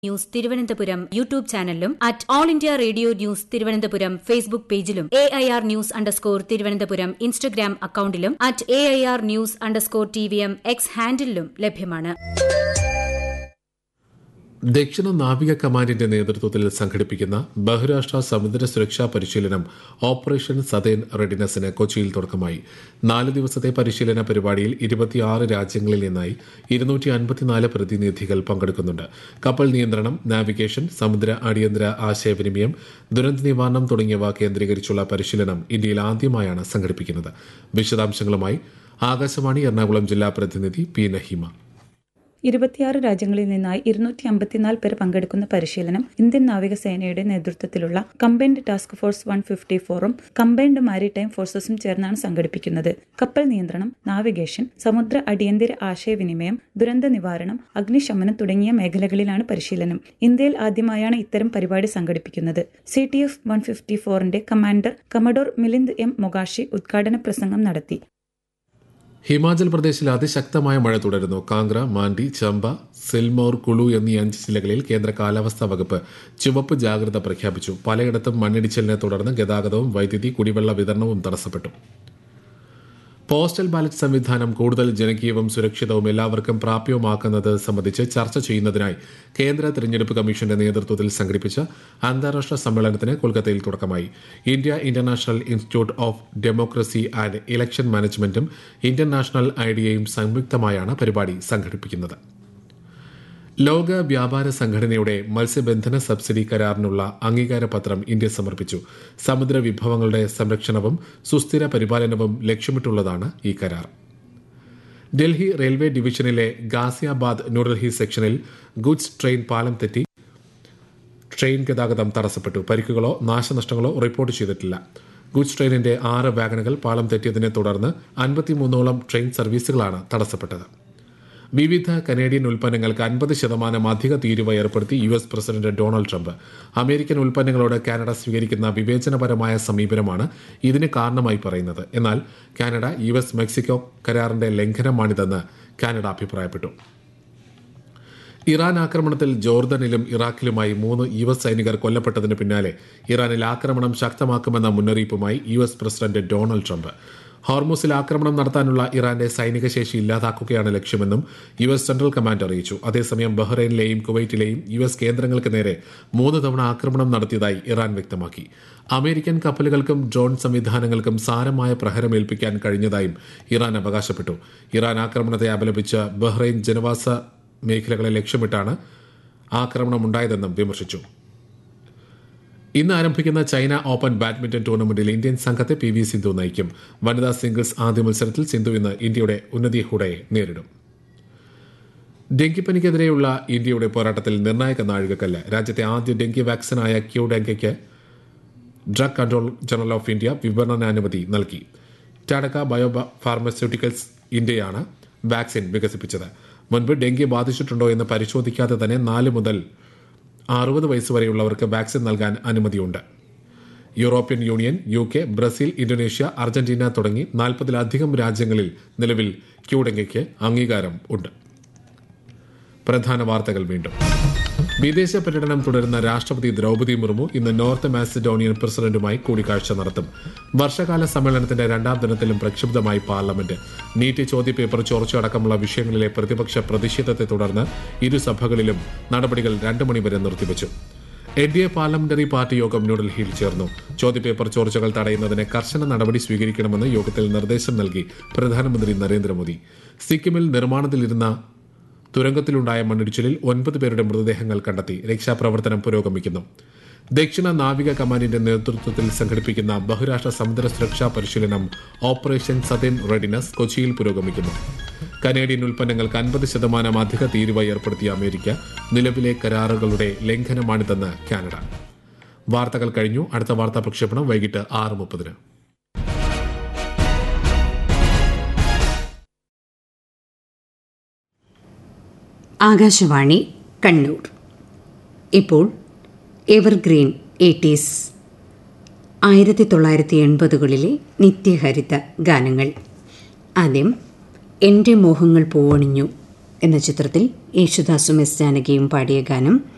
news Thiruvananthapuram YouTube ചാനലിലും at All India Radio news Thiruvananthapuram Facebook പേജിലും A I R news underscore Thiruvananthapuram Instagram അക്കൌണ്ടിലും at A I R news underscore T V M X ഹാൻഡിലും ലഭ്യമാണ് ദക്ഷിണ നാവിക കമാൻഡിന്റെ നേതൃത്വത്തിൽ സംഘടിപ്പിക്കുന്ന ബഹുരാഷ്ട്ര സമുദ്ര സുരക്ഷാ പരിശീലനം ഓപ്പറേഷൻ സതേൺ റെഡിനസിന് കൊച്ചിയിൽ തുടക്കമായി നാല് ദിവസത്തെ പരിശീലന പരിപാടിയിൽ ഇരുപത്തിയാറ് രാജ്യങ്ങളിൽ നിന്നായി ഇരുന്നൂറ്റി അൻപത്തിനാല് പ്രതിനിധികൾ പങ്കെടുക്കുന്നുണ്ട് കപ്പൽ നിയന്ത്രണം നാവിഗേഷൻ സമുദ്ര അടിയന്തര ആശയവിനിമയം ദുരന്ത നിവാരണം തുടങ്ങിയവ കേന്ദ്രീകരിച്ചുള്ള പരിശീലനം ഇന്ത്യയിൽ ആദ്യമായാണ് സംഘടിപ്പിക്കുന്നത് വിശദാംശങ്ങളുമായി ആകാശവാണി എറണാകുളം ജില്ലാ പ്രതിനിധി പി നഹിമ ഇരുപത്തിയാറ് രാജ്യങ്ങളിൽ നിന്നായി ഇരുന്നൂറ്റി അമ്പത്തിനാല് പേർ പങ്കെടുക്കുന്ന പരിശീലനം ഇന്ത്യൻ നാവികസേനയുടെ നേതൃത്വത്തിലുള്ള combined task force one fifty ഫോറും കമ്പൈൻഡ് മാരിടൈം ഫോഴ്സസും ചേർന്നാണ് സംഘടിപ്പിക്കുന്നത് കപ്പൽ നിയന്ത്രണം നാവിഗേഷൻ സമുദ്ര അടിയന്തര ആശയവിനിമയം ദുരന്ത നിവാരണം അഗ്നിശമനം തുടങ്ങിയ മേഖലകളിലാണ് പരിശീലനം ഇന്ത്യയിൽ ആദ്യമായാണ് ഇത്തരം പരിപാടി സംഘടിപ്പിക്കുന്നത് C T F one fifty ഫോറിന്റെ commander commodore Milind M Mogashi ഉദ്ഘാടന പ്രസംഗം നടത്തി ഹിമാചൽ പ്രദേശിൽ അതിശക്തമായ മഴ തുടരുന്നു കാങ്ക്ര മാണ്ഡി ചമ്പ സിൽമോർ കുളു എന്നീ അഞ്ച് ജില്ലകളിൽ കേന്ദ്ര കാലാവസ്ഥാ വകുപ്പ് ചുവപ്പ് ജാഗ്രത പ്രഖ്യാപിച്ചു പലയിടത്തും മണ്ണിടിച്ചിലിനെ തുടർന്ന് ഗതാഗതവും വൈദ്യുതി കുടിവെള്ള വിതരണവും തടസ്സപ്പെട്ടു പോസ്റ്റൽ ബാലറ്റ് സംവിധാനം കൂടുതൽ ജനകീയവും സുരക്ഷിതവും എല്ലാവർക്കും പ്രാപ്യവുമാക്കുന്നത് സംബന്ധിച്ച് ചർച്ച ചെയ്യുന്നതിനായി കേന്ദ്ര തെരഞ്ഞെടുപ്പ് കമ്മീഷന്റെ നേതൃത്വത്തിൽ സംഘടിപ്പിച്ച അന്താരാഷ്ട്ര സമ്മേളനത്തിന് കൊൽക്കത്തയിൽ തുടക്കമായി India International Institute of Democracy and Election മാനേജ്മെന്റും ഇന്ത്യൻ നാഷണൽ ഐഡിയയും സംയുക്തമായാണ് പരിപാടി സംഘടിപ്പിക്കുന്നത് ലോക വ്യാപാര സംഘടനയുടെ മത്സ്യബന്ധന സബ്സിഡി കരാറിനുള്ള അംഗീകാരപത്രം ഇന്ത്യ സമർപ്പിച്ചു സമുദ്ര വിഭവങ്ങളുടെ സംരക്ഷണവും സുസ്ഥിര പരിപാലനവും ലക്ഷ്യമിട്ടുള്ളതാണ് ഈ കരാർ ഡൽഹി റെയിൽവേ ഡിവിഷനിലെ ഗാസിയാബാദ് ന്യൂഡൽഹി സെക്ഷനിൽ ഗുഡ്സ് ട്രെയിൻ പാലം തെറ്റി ട്രെയിൻ ഗതാഗതം തടസ്സപ്പെട്ടു പരിക്കുകളോ നാശനഷ്ടങ്ങളോ റിപ്പോർട്ട് ചെയ്തിട്ടില്ല ഗുഡ്സ് ട്രെയിനിന്റെ ആറ് വാഗണുകൾ പാലം തെറ്റിയതിനെ തുടർന്ന് അൻപത്തിമൂന്നോളം ട്രെയിൻ സർവീസുകളാണ് തടസ്സപ്പെട്ടത് വിവിധ കനേഡിയൻ ഉൽപ്പന്നങ്ങൾക്ക് അൻപത് ശതമാനം അധിക തീരുവ ഏർപ്പെടുത്തി U S President Donald Trump American ഉൽപ്പന്നങ്ങളോട് കാനഡ സ്വീകരിക്കുന്ന വിവേചനപരമായ സമീപനമാണ് ഇതിന് കാരണമായി പറയുന്നത് എന്നാൽ കാനഡ യു എസ് മെക്സിക്കോ കരാറിന്റെ ലംഘനമാണിതെന്ന് കാനഡ അഭിപ്രായപ്പെട്ടു ഇറാൻ ആക്രമണത്തിൽ ജോർദനിലും ഇറാഖിലുമായി മൂന്ന് യു എസ് സൈനികർ കൊല്ലപ്പെട്ടതിന് പിന്നാലെ ഇറാനിൽ ആക്രമണം ശക്തമാക്കുമെന്ന മുന്നറിയിപ്പുമായി U S President Donald Trump ഹോർമൂസിൽ ആക്രമണം നടത്താനുള്ള ഇറാന്റെ സൈനിക ശേഷി ഇല്ലാതാക്കുകയാണ് ലക്ഷ്യമെന്നും യു എസ് സെൻട്രൽ കമാൻഡ് അറിയിച്ചു അതേസമയം ബഹ്റൈനിലെയും കുവൈറ്റിലെയും യു എസ് കേന്ദ്രങ്ങൾക്ക് നേരെ മൂന്ന് തവണ ആക്രമണം നടത്തിയതായി ഇറാൻ വ്യക്തമാക്കി അമേരിക്കൻ കപ്പലുകൾക്കും ഡ്രോൺ സംവിധാനങ്ങൾക്കും സാരമായ പ്രഹരമേൽപ്പിക്കാൻ കഴിഞ്ഞതായും ഇറാൻ അവകാശപ്പെട്ടു ഇറാൻ ആക്രമണത്തെ അപലപിച്ച് ബഹ്റൈൻ ജനവാസ മേഖലകളെ ലക്ഷ്യമിട്ടാണ് ആക്രമണമുണ്ടായതെന്നും വിമർശിച്ചു ഇന്ന് ആരംഭിക്കുന്ന ചൈന ഓപ്പൺ ബാഡ്മിന്റൺ ടൂർണമെന്റിൽ ഇന്ത്യൻ സംഘത്തെ പി വി സിന്ധു നയിക്കും വനിതാ സിംഗിൾസ് ആദ്യ മത്സരത്തിൽ സിന്ധു ഇന്ന് ഇന്ത്യയുടെ ഉന്നതി ഹുഡയെ നേരിടും ഡെങ്കിപ്പനിക്കെതിരെയുള്ള ഇന്ത്യയുടെ പോരാട്ടത്തിൽ നിർണായക നാഴികക്കല്ല് രാജ്യത്തെ ആദ്യ ഡെങ്കി വാക്സിനായ ക്യൂ ഡെങ്കയ്ക്ക് drug control general of India വിപണനാനുമതി നൽകി ടാഡക്ക ബയോ ഫാർമസ്യൂട്ടിക്കൽസ് ഇന്ത്യയാണ് വാക്സിൻ വികസിപ്പിച്ചത് മുൻപ് ഡെങ്കി ബാധിച്ചിട്ടുണ്ടോ എന്ന് പരിശോധിക്കാതെ തന്നെ നാല് മുതൽ അറുപത് വയസ്സുവരെയുള്ളവർക്ക് വാക്സിൻ നൽകാൻ അനുമതിയുണ്ട് European Union U K Brazil Indonesia Argentina തുടങ്ങി നാൽപ്പതിലധികം രാജ്യങ്ങളിൽ നിലവിൽ ക്യൂഡെങ്കയ്ക്ക് അംഗീകാരം ഉണ്ട് പ്രധാന വാർത്തകൾ വീണ്ടും വിദേശ പര്യടനം തുടരുന്ന രാഷ്ട്രപതി ദ്രൗപദി മുർമു ഇന്ന് നോർത്ത് മാസിഡോണിയൻ പ്രസിഡന്റുമായി കൂടിക്കാഴ്ച നടത്തും വർഷകാല സമ്മേളനത്തിന്റെ രണ്ടാം ദിനത്തിലും പ്രക്ഷുബ്ധമായി പാർലമെന്റ് നീറ്റ് ചോദ്യപേപ്പർ ചോർച്ചയടക്കമുള്ള വിഷയങ്ങളിലെ പ്രതിപക്ഷ പ്രതിഷേധത്തെ തുടർന്ന് ഇരുസഭകളിലും നടപടികൾ രണ്ടു മണിവരെ നിർത്തിവച്ചു N D A parliamentary party യോഗം ന്യൂഡൽഹിയിൽ ചേർന്നു ചോദ്യപേപ്പർ ചോർച്ചകൾ തടയുന്നതിന് കർശന നടപടി സ്വീകരിക്കണമെന്ന് യോഗത്തിൽ നിർദ്ദേശം നൽകി പ്രധാനമന്ത്രി നരേന്ദ്രമോദി സിക്കിമിൽ നിർമ്മാണത്തിലിരുന്ന തുരങ്കത്തിലുണ്ടായ മണ്ണിടിച്ചിലിൽ ഒൻപത് പേരുടെ മൃതദേഹങ്ങൾ കണ്ടെത്തി രക്ഷാപ്രവർത്തനം പുരോഗമിക്കുന്നു ദക്ഷിണ നാവിക കമാൻഡിന്റെ നേതൃത്വത്തിൽ സംഘടിപ്പിക്കുന്ന ബഹുരാഷ്ട്ര സമുദ്ര സുരക്ഷാ പരിശീലനം ഓപ്പറേഷൻ സതേൺ റെഡിനസ് കൊച്ചിയിൽ പുരോഗമിക്കുന്നു കനേഡിയൻ ഉൽപ്പന്നങ്ങൾക്ക് അൻപത് ശതമാനം അധിക തീരുവ ഏർപ്പെടുത്തിയ അമേരിക്ക നിലവിലെ കരാറുകളുടെ ലംഘനമാണിതെന്ന് കാനഡ വാർത്തകൾ കഴിഞ്ഞു അടുത്ത വാർത്താ പ്രക്ഷേപണം വൈകിട്ട് ആറ് മുപ്പതിന് ആകാശവാണി കണ്ണൂർ ഇപ്പോൾ എവർഗ്രീൻ എയ്റ്റീസ് ആയിരത്തി തൊള്ളായിരത്തി എൺപതുകളിലെ നിത്യഹരിത ഗാനങ്ങൾ ആദ്യം എൻ്റെ മോഹങ്ങൾ പൂവണിഞ്ഞു എന്ന ചിത്രത്തിൽ യേശുദാസും എസ് ജാനകിയും പാടിയ ഗാനം